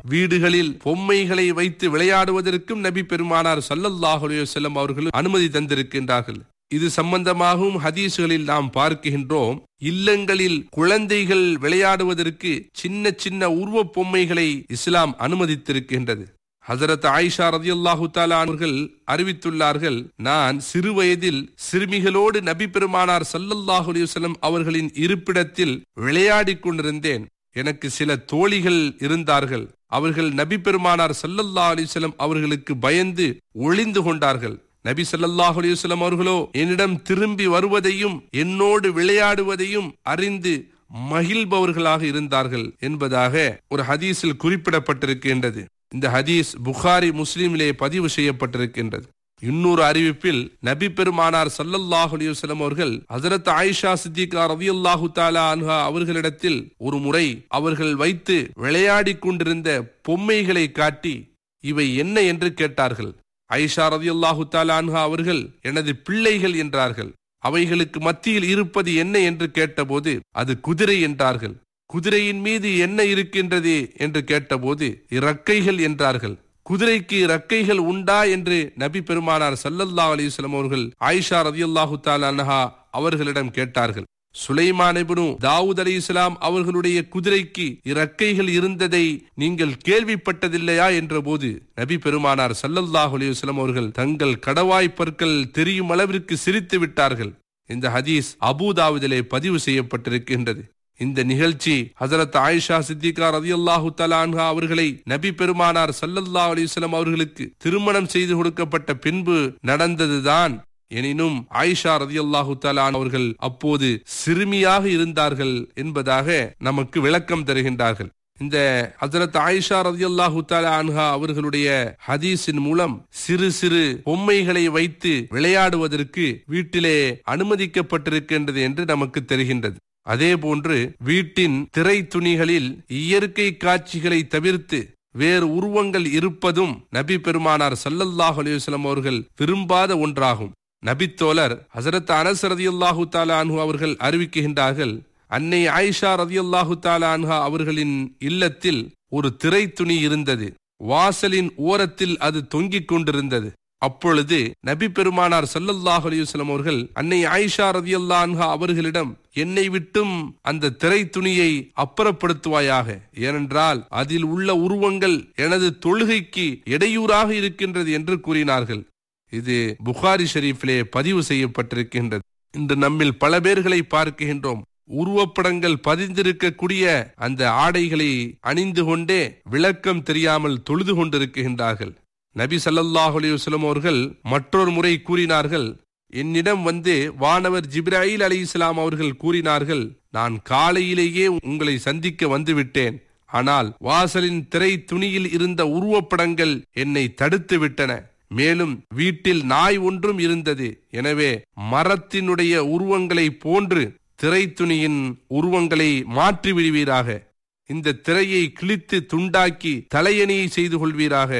வீடுகளில் பொம்மைகளை வைத்து விளையாடுவதற்கும் நபி பெருமானார் சல்லல்லாஹு அலைஹி வஸல்லம் அவர்கள் அனுமதி தந்திருக்கின்றார்கள் இது சம்பந்தமாகவும் ஹதீஸ்களில் நாம் பார்க்கின்றோம் இல்லங்களில் குழந்தைகள் விளையாடுவதற்கு சின்ன சின்ன உருவப் பொம்மைகளை இஸ்லாம் அனுமதித்திருக்கின்றது ஹசரத் ஆயிஷா ரதியுல்லாஹு தாலா அவர்கள் அறிவித்துள்ளார்கள் நான் சிறு வயதில் சிறுமிகளோடு நபி பெருமானார் சல்லல்லாஹு அலைஹி வஸல்லம் அவர்களின் இருப்பிடத்தில் விளையாடிக் கொண்டிருந்தேன் எனக்கு சில தோழிகள் இருந்தார்கள் அவர்கள் நபி பெருமானார் சல்லல்லா அலிஸ்லம் அவர்களுக்கு பயந்து ஒளிந்து கொண்டார்கள் நபி ஸல்லல்லாஹு அலைஹி வஸல்லம் அவர்களோ என்னிடம் திரும்பி வருவதையும் என்னோடு விளையாடுவதையும் அறிந்து மகிழ்பவர்களாக இருந்தார்கள் என்பதாக ஒரு ஹதீஸில் குறிப்பிடப்பட்டிருக்கின்றது இந்த ஹதீஸ் புகாரி முஸ்லிமிலே பதிவு செய்யப்பட்டிருக்கின்றது இன்னொரு அறிவிப்பில் நபி பெருமானார் சல்லல்லாஹு அலைஹி வஸல்லம் அவர்கள் ஹஜரத் ஆயிஷா சித்திகா ரதியல்லாஹு தாலா அன்ஹா அவர்களிடத்தில் ஒரு முறை அவர்கள் வைத்து விளையாடிக் கொண்டிருந்த பொம்மைகளை காட்டி இவை என்ன என்று கேட்டார்கள் ஐஷா ரதியல்லாஹு தாலா அன்ஹா அவர்கள் எனது பிள்ளைகள் என்றார்கள் அவைகளுக்கு மத்தியில் இருப்பது என்ன என்று கேட்டபோது அது குதிரை என்றார்கள் குதிரையின் மீது என்ன இருக்கின்றது என்று கேட்டபோது இறக்கைகள் என்றார்கள் குதிரைக்கு இறக்கைகள் உண்டா என்று நபி பெருமானார் சல்லல்லா அலிஸ்லாம் அவர்கள் ஆயிஷா ரதியுல்லாஹு தாலா அவர்களிடம் கேட்டார்கள் சுலைமானிபுனு தாவூத் அலி இஸ்லாம் அவர்களுடைய குதிரைக்கு இறக்கைகள் இருந்ததை நீங்கள் கேள்விப்பட்டதில்லையா என்ற போது நபி பெருமானார் சல்லல்லாஹு அலி வஸ்லாம் அவர்கள் தங்கள் கடவாய் பற்கள் தெரியும் அளவிற்கு சிரித்து விட்டார்கள் இந்த ஹதீஸ் அபுதாவுதிலே பதிவு செய்யப்பட்டிருக்கின்றது இந்த நிகழ்ச்சி ஹசரத் ஆயிஷா சித்திகா ரதி அல்லாஹு தலான்ஹா அவர்களை நபி பெருமானார் சல்லல்லா அலிஸ்லாம் அவர்களுக்கு திருமணம் செய்து கொடுக்கப்பட்ட பின்பு நடந்ததுதான் எனினும் ஆயிஷா ரதி அல்லாஹு தலான் அவர்கள் அப்போது சிறுமியாக இருந்தார்கள் என்பதாக நமக்கு விளக்கம் தருகின்றார்கள் இந்த ஹசரத் ஆயிஷா ரதி அல்லாஹு அன்ஹா அவர்களுடைய ஹதீஸின் மூலம் சிறு சிறு பொம்மைகளை வைத்து விளையாடுவதற்கு வீட்டிலே அனுமதிக்கப்பட்டிருக்கின்றது என்று நமக்கு தெரிகின்றது அதே போன்று வீட்டின் திரை துணிகளில் இயற்கை காட்சிகளை தவிர்த்து வேறு உருவங்கள் இருப்பதும் நபி பெருமானார் சல்லல்லாஹ் அலிவசலம் அவர்கள் விரும்பாத ஒன்றாகும் நபித்தோழர் ஹசரத் அனஸ் ரதியுல்லாஹு தாலான்ஹு அவர்கள் அறிவிக்கின்றார்கள் அன்னை ஆயிஷா ரதியுல்லாஹு தாலான்ஹா அவர்களின் இல்லத்தில் ஒரு திரை துணி இருந்தது வாசலின் ஓரத்தில் அது தொங்கிக் கொண்டிருந்தது அப்பொழுது நபி பெருமானார் சல்லல்லாஹ் அலிவசலம் அவர்கள் அன்னை ஆயிஷா ரதியல்லான்ஹா அவர்களிடம் என்னை விட்டும் அந்த திரை துணியை அப்புறப்படுத்துவாயாக ஏனென்றால் அதில் உள்ள உருவங்கள் எனது தொழுகைக்கு இடையூறாக இருக்கின்றது என்று கூறினார்கள் இது புகாரி ஷெரீஃபிலே பதிவு செய்யப்பட்டிருக்கின்றது இன்று நம்மில் பல பேர்களை பார்க்கின்றோம் உருவப்படங்கள் பதிந்திருக்கக்கூடிய அந்த ஆடைகளை அணிந்து கொண்டே விளக்கம் தெரியாமல் தொழுது கொண்டிருக்கின்றார்கள் நபி சல்லல்லாஹ் அலிவசலம் அவர்கள் மற்றொரு முறை கூறினார்கள் என்னிடம் வந்து வானவர் ஜிப்ராயில் அலி இஸ்லாம் அவர்கள் கூறினார்கள் நான் காலையிலேயே உங்களை சந்திக்க வந்துவிட்டேன் ஆனால் வாசலின் திரை துணியில் இருந்த உருவப்படங்கள் என்னை தடுத்து விட்டன மேலும் வீட்டில் நாய் ஒன்றும் இருந்தது எனவே மரத்தினுடைய உருவங்களை போன்று திரை துணியின் உருவங்களை மாற்றி விடுவீராக இந்த திரையை கிழித்து துண்டாக்கி தலையணியை செய்து கொள்வீராக